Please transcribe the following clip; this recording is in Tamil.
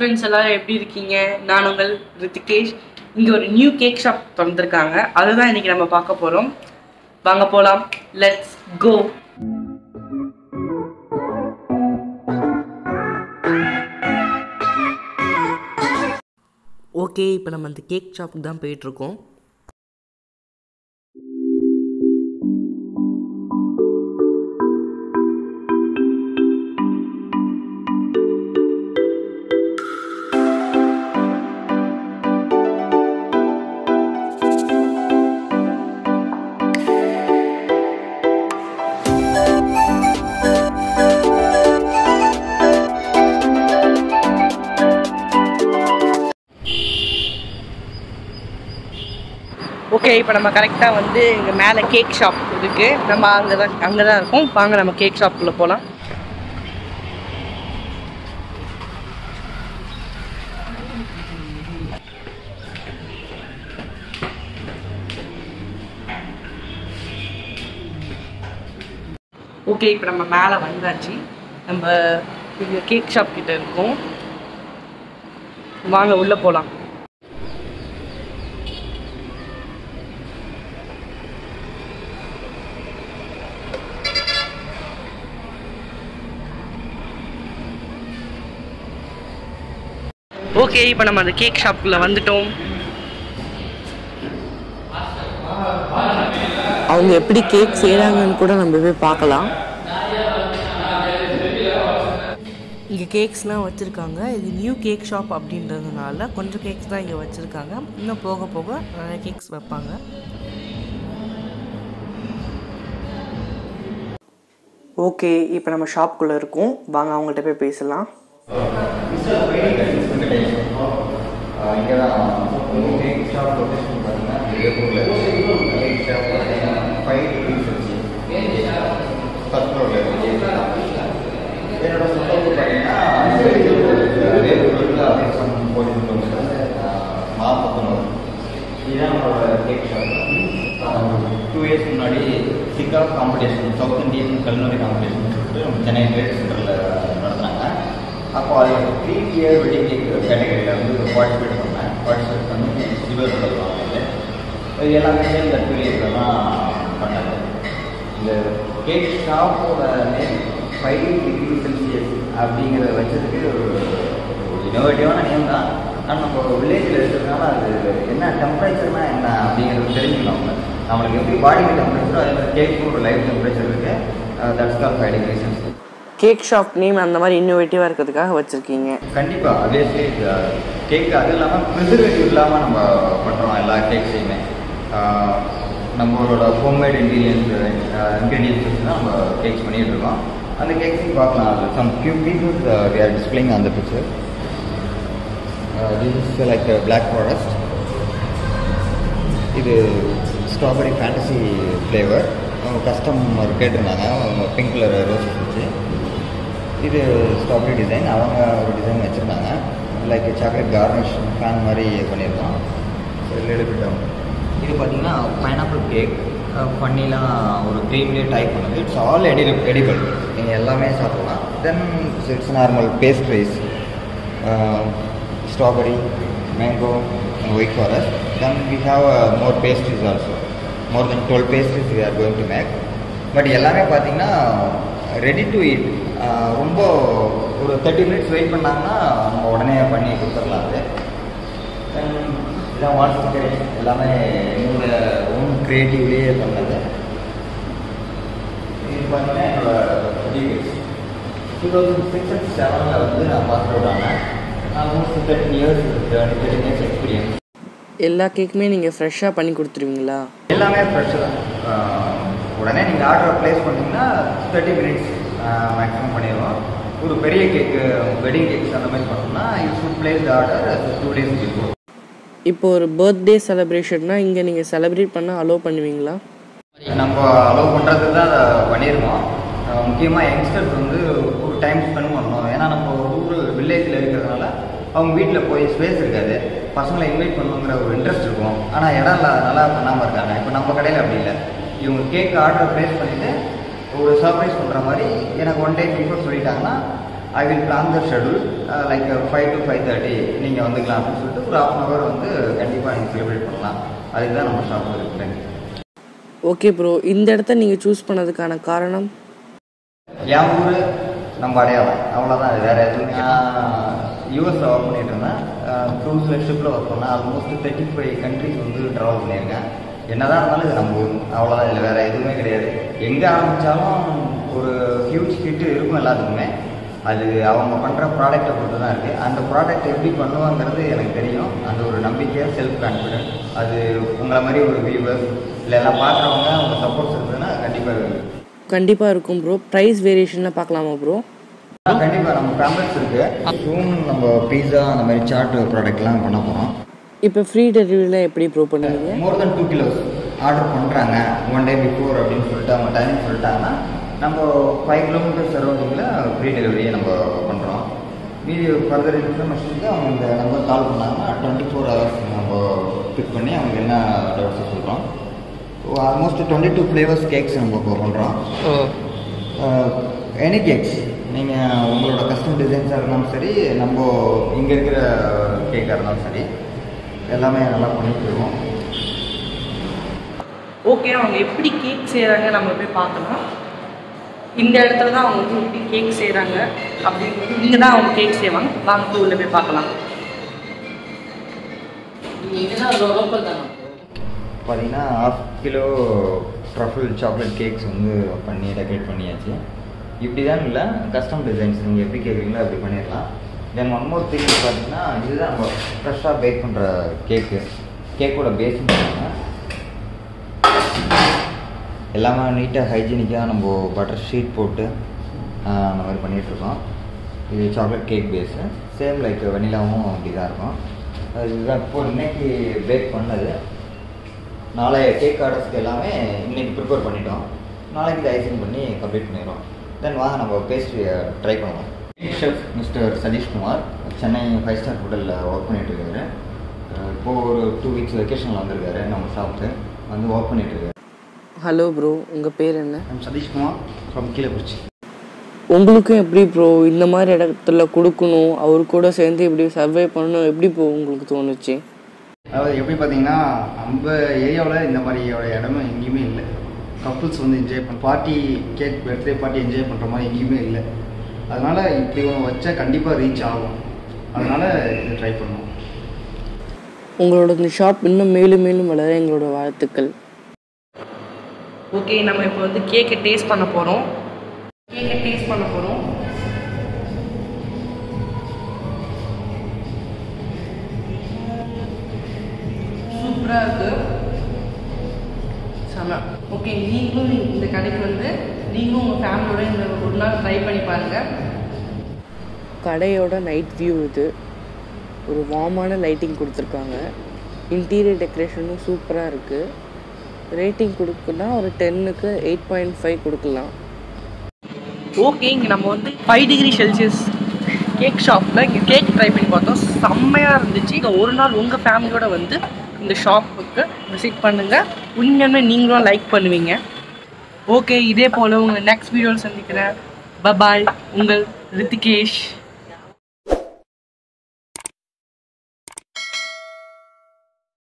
ஃப்ரெண்ட்ஸ் எல்லாரும் எப்படி இருக்கீங்க நான் உங்கள் ரித்திகேஷ் இங்கே ஒரு நியூ கேக் ஷாப் திறந்துருக்காங்க அதுதான் இன்னைக்கு நம்ம பார்க்க போகிறோம் வாங்க போகலாம் லெட்ஸ் கோ ஓகே இப்போ நம்ம அந்த கேக் ஷாப்புக்கு தான் போயிட்டுருக்கோம் ஓகே இப்போ நம்ம கரெக்டாக வந்து இங்கே மேலே கேக் ஷாப் இருக்குது நம்ம அங்கே தான் அங்கே தான் இருக்கோம் வாங்க நம்ம கேக் ஷாப்புக்குள்ளே போகலாம் ஓகே இப்போ நம்ம மேலே வந்தாச்சு நம்ம இங்கே கேக் ஷாப் கிட்ட இருக்கோம் வாங்க உள்ளே போகலாம் ஓகே இப்போ நம்ம அந்த கேக் ஷாப்புக்குள்ளே வந்துட்டோம் அவங்க எப்படி கேக் செய்கிறாங்கன்னு கூட நம்ம போய் பார்க்கலாம் இங்கே கேக்ஸ்லாம் வச்சுருக்காங்க இது நியூ கேக் ஷாப் அப்படின்றதுனால கொஞ்சம் கேக்ஸ் தான் இங்கே வச்சுருக்காங்க இன்னும் போக போக நிறைய கேக்ஸ் வைப்பாங்க ஓகே இப்போ நம்ம ஷாப்புக்குள்ளே இருக்கோம் வாங்க அவங்கள்ட்ட போய் பேசலாம் இங்கே தான் கேக் ஷாப் லொக்கேஷன் பார்த்தீங்கன்னா வேப்பூரில் கேக் ஷாப் பார்த்தீங்கன்னா ஃபைவ் டிகிரிஸ் வச்சு ஃபஸ்ட் ஃப்ளோரில் இருக்கு என்னோட சொந்த ஊர் பார்த்தீங்கன்னா வேப்பூரில் அபிசம் போலீஸ் கிலோமீட்டர் மாப்பத்தனூர் இதுதான் நம்மளோட கேக் ஷாப் டூ இயர்ஸ் முன்னாடி சிக்கா காம்படிஷன் சவுத் இந்தியன் கல்நுரை காம்படிஷன் சொல்லிட்டு நம்ம சென்னை ட்ரேட் சென்டரில் நடத்துனாங்க அப்போ அதில் த்ரீ இயர் வெட்டிங் கேக் கேட்டகரியில் வந்து பார்ட்டிசிபேட் பண்ணேன் பார்ட்டிசிபேட் பண்ணி சில்வர் மெடல் வாங்கினேன் இது எல்லாமே சேர்ந்து அக்யூரியேட்டில் தான் பண்ணது இந்த கேக் ஷாப்போட நேம் ஃபைவ் டிகிரி செல்சியஸ் அப்படிங்கிறத வச்சதுக்கு ஒரு ஒரு இனோவேட்டிவான நேம் தான் ஆனால் நம்ம வில்லேஜில் இருக்கிறதுனால அது என்ன டெம்பரேச்சர்னா என்ன அப்படிங்கிறது தெரிஞ்சுக்கணும் அவங்க நம்மளுக்கு எப்படி பாடிக்கு டெம்பரேச்சரோ அதே மாதிரி கேக்கும் ஒரு லைஃப் டெம்பரேச்சர் இருக்குது that's call five degree Celsius cake shop name அந்த மாதிரி இன்னோவேட்டிவாக இருக்கிறதுக்காக வச்சுருக்கீங்க கண்டிப்பாக ஆப்வியஸ்லி கேக் அது இல்லாமல் ப்ரிசர்வேட்டிவ் இல்லாமல் நம்ம பண்ணுறோம் எல்லா கேக்ஸையுமே நம்மளோட ஹோம்மேட் இன்க்ரீடியன்ஸ் இன்க்ரீடியன்ஸ் வச்சு தான் நம்ம கேக்ஸ் பண்ணிகிட்டு இருக்கோம் அந்த கேக்ஸையும் பார்க்கலாம் அது some few pieces we are displaying அந்த picture this is like black forest இது ஸ்ட்ராபெரி ஃபேண்டசி ஃப்ளேவர் கஸ்டமர் கேட்டிருந்தாங்க பிங்க் கலர் ரோசஸ் வச்சு இது ஸ்ட்ராபெரி டிசைன் அவங்க ஒரு டிசைன் வச்சுருந்தாங்க லைக் சாக்லேட் கார்னிஷ் ஃபேன் மாதிரி பண்ணியிருக்கோம் லிட்டில் இது பார்த்தீங்கன்னா பைனாப்பிள் கேக் பண்ணிலாம் ஒரு க்ரீம்லேயே டைப் பண்ணுது இட்ஸ் ஆல் எடி எடிபிள் நீங்கள் எல்லாமே சாப்பிடலாம் then it's normal pastries strawberry mango and white forest then we have more pastries also more then twelve pastries we are going to make but எல்லாமே பார்த்தீங்கன்னா ரெடி டு ஈட் ரொம்ப ஒரு தேர்ட்டி மினிட்ஸ் வெயிட் பண்ணாங்கன்னா நம்ம உடனே பண்ணி கொடுத்துடலாம் அது Then இதான் வாட்ஸ்அப் எல்லாமே என்னோட ஓன் க்ரியேட்டிவ்லேயே பண்ணது இது பார்த்தீங்கன்னா என்னோட details two thousand six and செவனில் வந்து நான் பாஸ் அவுட் ஆனேன் almost thirteen years thirteen years experience எல்லா கேக்குமே நீங்கள் ஃப்ரெஷ்ஷாக பண்ணி கொடுத்துருவீங்களா எல்லாமே ஃப்ரெஷ்ஷு தான் ஆஹ் உடனே நீங்கள் ஆர்டர் ப்ளேஸ் பண்ணிங்கன்னா தேர்ட்டி மினிட்ஸ் மேக்ஸிமம் பண்ணிடுவோம் ஒரு பெரிய கேக்கு வெட்டிங் கேக்ஸ் அந்த மாதிரி பண்ணோம்னா you should place order two days before இப்போ ஒரு பர்த்டே செலிப்ரேஷன்னா இங்கே நீங்கள் செலிப்ரேட் பண்ண அலோவ் பண்ணுவீங்களா நம்ம அலோவ் பண்ணுறதுக்கு தான் அதை பண்ணியிருக்கோம் முக்கியமாக யங்ஸ்டர்ஸ் வந்து ஒரு டைம் ஸ்பெண்ட் பண்ணணும் ஏன்னா நம்ம ஊர் வில்லேஜில் இருக்கிறதுனால அவங்க வீட்டில் போய் ஸ்பேஸ் இருக்காது பசங்களை இன்வைட் பண்ணணுங்கிற ஒரு இன்ட்ரெஸ்ட் இருக்கும் ஆனால் இடம் இல்லாதனால பண்ணாமல் இருக்காங்க இப்போ நம்ம கடையில் அப்படி இல்லை இவங்க கேக் ஆர்டர் ப்ளேஸ் பண்ணிவிட்டு ஒரு சர்ப்ரைஸ் பண்ணுற மாதிரி எனக்கு ஒன் டே பிஃபோர் சொல்லிட்டாங்கன்னா I will plan the schedule like five to five thirty நீங்கள் வந்துக்கலாம் அப்படின்னு சொல்லிட்டு ஒரு ஹாஃப் அன் ஹவர் வந்து கண்டிப்பாக நீங்கள் செலிப்ரேட் பண்ணலாம் அதுக்கு தான் நம்ம ஷாப் இருக்குது ஓகே ப்ரோ இந்த இடத்த நீங்கள் சூஸ் பண்ணதுக்கான காரணம் என் ஊர் நம்ம அடையாளம் அவ்வளோதான் அது வேறு எதுவும் யூஎஸில் ஒர்க் பண்ணிட்டு இருந்தேன் க்ரூஸில் ஷிப்பில் ஒர்க் பண்ணேன் ஆல்மோஸ்ட் தேர்ட்டி ஃபைவ் கண்ட்ரிஸ் வந்து ட்ராவல் பண்ணியிருக்கேன் என்னதான் இருந்தாலும் இது நம்ம ஊர் அவ்வளோதான் இல்லை வேறு எதுவுமே கிடையாது எங்கே ஆரம்பித்தாலும் ஒரு ஹியூஜ் ஹிட் இருக்கும் எல்லாத்துக்குமே அது அவங்க பண்ணுற ப்ராடக்ட்டை பொறுத்து தான் இருக்குது அந்த ப்ராடக்ட் எப்படி பண்ணுவாங்கிறது எனக்கு தெரியும் அந்த ஒரு நம்பிக்கை செல்ஃப் கான்ஃபிடென்ட் அது உங்களை மாதிரி ஒரு வியூவர்ஸ் இல்லை எல்லாம் பார்க்குறவங்க அவங்க சப்போர்ட்ஸ் இருந்ததுன்னா கண்டிப்பாக கண்டிப்பாக இருக்கும் ப்ரோ ப்ரைஸ் வேரியேஷன்லாம் பார்க்கலாமா ப்ரோ கண்டிப்பாக நம்ம பேம்பர்ஸ் இருக்கு சூன் நம்ம பீஸா அந்த மாதிரி சாட் ப்ராடக்ட்லாம் பண்ண போகிறோம் இப்போ ஃப்ரீ டெலிவரியில் எப்படி ப்ரோ பண்ணுவீங்க more then two kilos order பண்ணுறாங்க ஒன் டே பிஃபோர் அப்படின்னு சொல்லிட்டு அவங்க டைமிங் சொல்லிட்டாங்கன்னா நம்ம ஃபைவ் கிலோமீட்டர் சரௌண்டிங்கில் ஃப்ரீ டெலிவரியை நம்ம பண்ணுறோம் மீதி ஃபர்தர் இன்ஃபர்மேஷனுக்கு அவங்க இந்த நம்பர் கால் பண்ணாங்கன்னா டுவெண்ட்டி ஃபோர் ஹவர்ஸ் நம்ம பிக் பண்ணி அவங்க என்ன டவுட்ஸ் சொல்கிறோம் almost twenty two flavours cakes நம்ம இப்போ பண்ணுறோம் எனி கேக்ஸ் நீங்கள் உங்களோட கஸ்டம் டிசைன்ஸாக இருந்தாலும் சரி நம்ம இங்கே இருக்கிற கேக்காக இருந்தாலும் சரி எல்லாமே நல்லா பண்ணி தருவோம் ஓகே அவங்க எப்படி கேக் செய்கிறாங்க நம்ம போய் பார்க்கலாம் இந்த இடத்துல தான் அவங்க வந்து எப்படி கேக் செய்கிறாங்க அப்படிங்கிறது இங்கே தான் அவங்க கேக் செய்வாங்க வாங்க போய் உள்ள போய் பார்க்கலாம் பார்த்தீங்கன்னா half kilo truffle chocolate cakes வந்து பண்ணி டெக்கரேட் பண்ணியாச்சு இப்படி தான் இல்லை கஸ்டம் டிசைன்ஸ் நீங்கள் எப்படி கேட்குறீங்களோ அப்படி பண்ணிடலாம் தென் ஒன் மோர் திங் பார்த்தீங்கன்னா இதுதான் நம்ம ஃப்ரெஷ்ஷாக பேக் பண்ணுற கேக்கு கேக்கோட பேஸும் பார்த்தீங்கன்னா எல்லாமே நீட்டாக ஹைஜீனிக்காக நம்ம பட்டர் ஷீட் போட்டு ஆஹ், அந்த மாதிரி பண்ணிகிட்ருக்கோம் இது chocolate cake base same like வெனிலாவும் அப்படி தான் இருக்கும் இதுதான் இப்போ இன்னைக்கு பேக் பண்ணது நாளைய கேக் ஆர்டர்ஸ்க்கு எல்லாமே இன்னைக்கு ப்ரிப்பேர் பண்ணிட்டோம் நாளைக்கு இது ஐசிங் பண்ணி கம்ப்ளீட் பண்ணிடுறோம் தென் வாங்க நம்ம பேஸ்ட்ரியை ட்ரை பண்ணலாம் chef mister Satishkumar Chennai five star ஹோட்டலில் ஒர்க் பண்ணிட்டு இருக்காரு அஹ் இப்போ ஒரு டூ வீக்ஸ் வெக்கேஷனில் வந்திருக்காரு நம்ம ஷாப்க்கு வந்து ஒர்க் பண்ணிட்டு இருக்காரு ஹலோ ப்ரோ உங்கள் பேர் என்ன ஐம் சதீஷ்குமார் ஃப்ரம் கீழக்குறிச்சி உங்களுக்கும் எப்படி ப்ரோ இந்த மாதிரி இடத்துல கொடுக்கணும் அவர் கூட சேர்ந்து இப்படி சர்வே பண்ணணும் எப்படி ப்ரோ உங்களுக்கு தோணுச்சு அதாவது எப்படி பார்த்தீங்கன்னா நம்ம ஏரியாவில் இந்த மாதிரியோட இடமே எங்கேயுமே இல்லை கப்புள்ஸ் வந்து என்ஜாய் பண்ண party cake birthday party enjoy பண்ணுற மாதிரி எங்கேயுமே இல்லை அதனால் இப்படி ஒன்று வச்சா கண்டிப்பாக ரீச் ஆகும் அதனால் இதை ட்ரை பண்ணுவோம் உங்களோட இந்த ஷாப் இன்னும் மேலும் மேலும் வளர எங்களோட வாழ்த்துக்கள் ஓகே நம்ம இப்போ வந்து கேக்கை டேஸ்ட் பண்ண போகிறோம் கேக்கை டேஸ்ட் பண்ண போகிறோம் சூப்பராக இருக்கு செம ஓகே நீங்களும் இந்த கடைக்கு வந்து நீங்களும் உங்கள் ஃபேமிலியோட இந்த ஒரு நாள் ட்ரை பண்ணி பாருங்கள் கடையோட நைட் வியூ இது ஒரு வார்மான லைட்டிங் கொடுத்துருக்காங்க இன்டீரியர் டெக்கரேஷனும் சூப்பராக இருக்குது ரேட்டிங் கொடுக்கலாம் ஒரு டென்னுக்கு எயிட் பாயிண்ட் ஃபைவ் கொடுக்கலாம் ஓகே இங்கே நம்ம வந்து ஃபைவ் டிகிரி செல்சியஸ் கேக் ஷாப்பில் இங்கே கேக் ட்ரை பண்ணி பார்த்தோம் செம்மையாக இருந்துச்சு இங்கே ஒரு நாள் உங்கள் ஃபேமிலியோட வந்து இந்த ஷாப்புக்கு விசிட் பண்ணுங்கள் உண்மையுமே நீங்களும் லைக் பண்ணுவீங்க ஓகே இதே போல் உங்களை நெக்ஸ்ட் வீடியோவில் சந்திக்கிறேன் பபாய் உங்கள் ரித்திகேஷ்